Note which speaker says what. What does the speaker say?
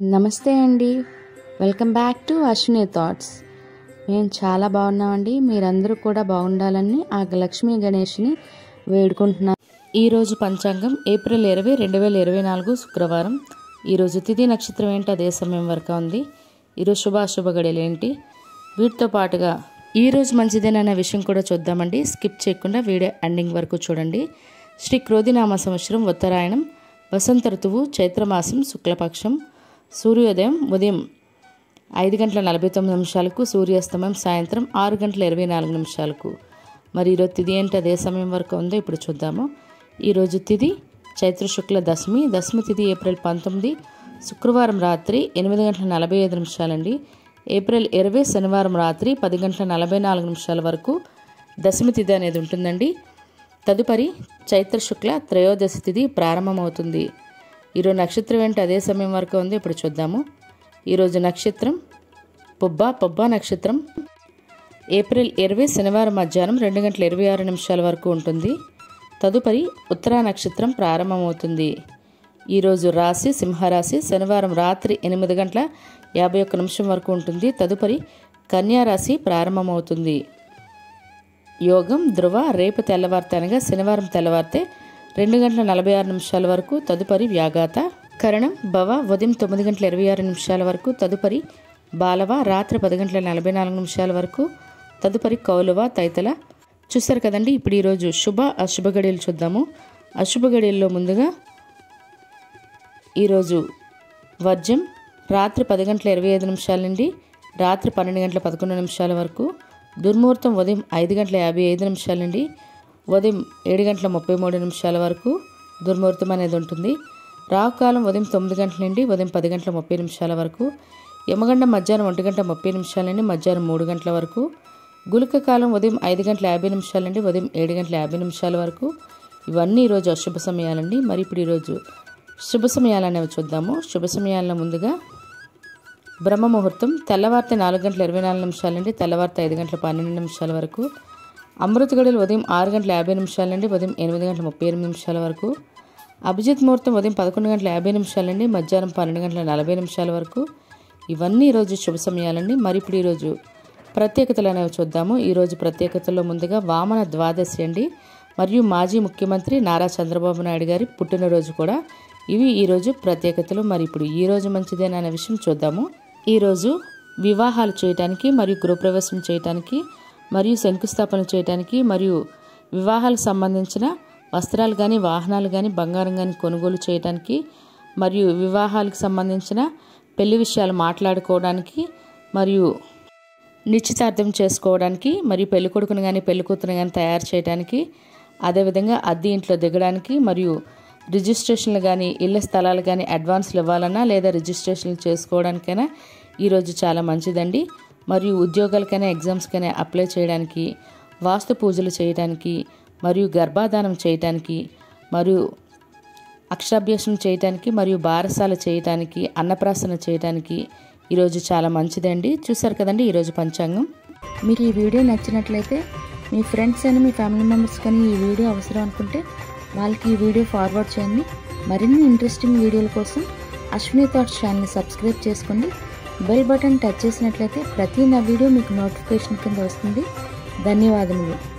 Speaker 1: నమస్తే అండి welcome back to Ashwini Thoughts మేము చాలా బాగున్నామండి మీరందరూ కూడా బాగుండాలని ఆ లక్ష్మీ గణేష్ని వేడుకుంటున్నాం ఈరోజు పంచాంగం ఏప్రిల్ ఇరవై రెండు వేల ఇరవై నాలుగు శుక్రవారం ఈరోజు తిథి నక్షత్రం ఏంటి అదే సమయం వరకు ఉంది ఈరోజు శుభాశుభ గడియలు ఏంటి వీటితో పాటుగా ఈరోజు మంచిదేననే విషయం కూడా చూద్దామండి స్కిప్ చేయకుండా వీడియో ఎండింగ్ వరకు చూడండి శ్రీ క్రోధినామ సంవత్సరం ఉత్తరాయణం వసంత ఋతువు చైత్రమాసం శుక్లపక్షం సూర్యోదయం ఉదయం ఐదు గంటల నలభై తొమ్మిది నిమిషాలకు సూర్యాస్తమయం సాయంత్రం ఆరు గంటల ఇరవై నాలుగు నిమిషాలకు మరి ఈరోజు తిథి ఏంటి అదే సమయం వరకు ఉందో ఇప్పుడు చూద్దాము ఈరోజు తిథి చైత్ర శుక్ల దశమి దశమి తిథి ఏప్రిల్ పంతొమ్మిది శుక్రవారం రాత్రి ఎనిమిది గంటల నలభై ఐదు నిమిషాలండి ఏప్రిల్ ఇరవై శనివారం రాత్రి పది గంటల నలభై నాలుగు నిమిషాల వరకు దశమి తిథి అనేది ఉంటుందండి తదుపరి చైత్ర శుక్ల త్రయోదశి తిథి ప్రారంభమవుతుంది ఈరోజు నక్షత్రం ఏంటి అదే సమయం వరకు ఉంది ఇప్పుడు చూద్దాము ఈరోజు నక్షత్రం పొబ్బ పొబ్బ నక్షత్రం ఏప్రిల్ ఇరవై శనివారం మధ్యాహ్నం రెండు గంటల ఇరవై ఆరు నిమిషాల వరకు ఉంటుంది తదుపరి ఉత్తరా నక్షత్రం ప్రారంభమవుతుంది ఈరోజు రాశి సింహరాశి శనివారం రాత్రి ఎనిమిది గంటల యాభై ఒక్క నిమిషం వరకు ఉంటుంది తదుపరి కన్యా రాశి ప్రారంభమవుతుంది యోగం ధృవ రేపు తెల్లవారితే అనగా శనివారం తెల్లవారితే రెండు గంటల నలభై ఆరు నిమిషాల వరకు తదుపరి వ్యాఘాత కరణం భవ ఉదయం తొమ్మిది గంటల ఇరవై ఆరు నిమిషాల వరకు తదుపరి బాలవ రాత్రి పది గంటల నలభై నాలుగు నిమిషాల వరకు తదుపరి కౌలువ తైతల చూస్తారు కదండి ఇప్పుడు ఈరోజు శుభ అశుభ గడియలు చూద్దాము అశుభ గడియల్లో ముందుగా ఈరోజు వర్జం రాత్రి పది గంటల ఇరవై ఐదు నిమిషాల నుండి రాత్రి పన్నెండు గంటల పదకొండు నిమిషాల వరకు దుర్ముహూర్తం ఉదయం ఐదు గంటల యాభై ఐదు నిమిషాల నుండి ఉదయం ఏడు గంటల ముప్పై మూడు నిమిషాల వరకు దుర్ముహూర్తం అనేది ఉంటుంది రావుకాలం ఉదయం తొమ్మిది గంటల నుండి ఉదయం పది గంటల ముప్పై నిమిషాల వరకు యమగండ మధ్యాహ్నం ఒంటి గంట ముప్పై నిమిషాల నుండి మధ్యాహ్నం మూడు గంటల వరకు గుళిక కాలం ఉదయం ఐదు గంటల యాభై నిమిషాల నుండి ఉదయం ఏడు గంటల యాభై నిమిషాల వరకు ఇవన్నీ ఈరోజు అశుభ సమయాలండి మరి ఇప్పుడు ఈరోజు శుభ సమయాలు అనేవి చూద్దాము శుభ సమయాల్లో ముందుగా బ్రహ్మ ముహూర్తం తెల్లవారితే నాలుగు గంటల ఇరవై నాలుగు నిమిషాల నుండి తెల్లవారితే ఐదు గంటల పన్నెండు నిమిషాల వరకు అమృత గడియలు ఉదయం ఆరు గంటల యాభై నిమిషాల నుండి ఉదయం ఎనిమిది గంటల ముప్పై ఎనిమిది నిమిషాల వరకు అభిజిత్ ముహూర్తం ఉదయం పదకొండు గంటల యాభై నిమిషాల నుండి మధ్యాహ్నం పన్నెండు గంటల నలభై నిమిషాల వరకు ఇవన్నీ ఈరోజు శుభ సమయాలండి మరి ఇప్పుడు ఈరోజు ప్రత్యేకతలు అనేవి చూద్దాము ఈరోజు ప్రత్యేకతల్లో ముందుగా వామన ద్వాదశి అండి మరియు మాజీ ముఖ్యమంత్రి నారా చంద్రబాబు నాయుడు గారి పుట్టినరోజు కూడా ఇవి ఈరోజు ప్రత్యేకతలు మరి ఇప్పుడు ఈ రోజు మంచిదేనా అనే విషయం చూద్దాము ఈరోజు వివాహాలు చేయటానికి మరియు గృహప్రవేశం చేయటానికి మరియు శంకుస్థాపన చేయటానికి మరియు వివాహాలకు సంబంధించిన వస్త్రాలు కానీ వాహనాలు కానీ బంగారం కానీ కొనుగోలు చేయటానికి మరియు వివాహాలకు సంబంధించిన పెళ్లి విషయాలు మాట్లాడుకోవడానికి మరియు నిశ్చితార్థం చేసుకోవడానికి మరియు పెళ్లి కొడుకుని కానీ పెళ్లి కూతురు కానీ తయారు చేయడానికి అదేవిధంగా అద్దె ఇంట్లో దిగడానికి మరియు రిజిస్ట్రేషన్లు కానీ ఇళ్ళ స్థలాలు కానీ అడ్వాన్స్లు ఇవ్వాలన్నా లేదా రిజిస్ట్రేషన్లు చేసుకోవడానికైనా ఈరోజు చాలా మంచిదండి మరియు ఉద్యోగాలకైనా ఎగ్జామ్స్కైనా అప్లై చేయడానికి వాస్తు పూజలు చేయడానికి మరియు గర్భాధానం చేయటానికి మరియు అక్షరాభ్యాసం చేయటానికి మరియు బారసాల చేయటానికి అన్నప్రాసన చేయటానికి ఈరోజు చాలా మంచిదండి చూసారు కదండి ఈరోజు పంచాంగం
Speaker 2: మీకు ఈ వీడియో నచ్చినట్లయితే మీ ఫ్రెండ్స్ అని మీ ఫ్యామిలీ మెంబర్స్ కానీ ఈ వీడియో అవసరం అనుకుంటే వాళ్ళకి ఈ వీడియో ఫార్వర్డ్ చేయండి మరిన్ని ఇంట్రెస్టింగ్ వీడియోల కోసం అశ్విని థాట్స్ ఛానల్ని సబ్స్క్రైబ్ చేసుకోండి బెల్ బటన్ టచ్ చేసినట్లయితే ప్రతి నా వీడియో మీకు నోటిఫికేషన్ కింద వస్తుంది ధన్యవాదములు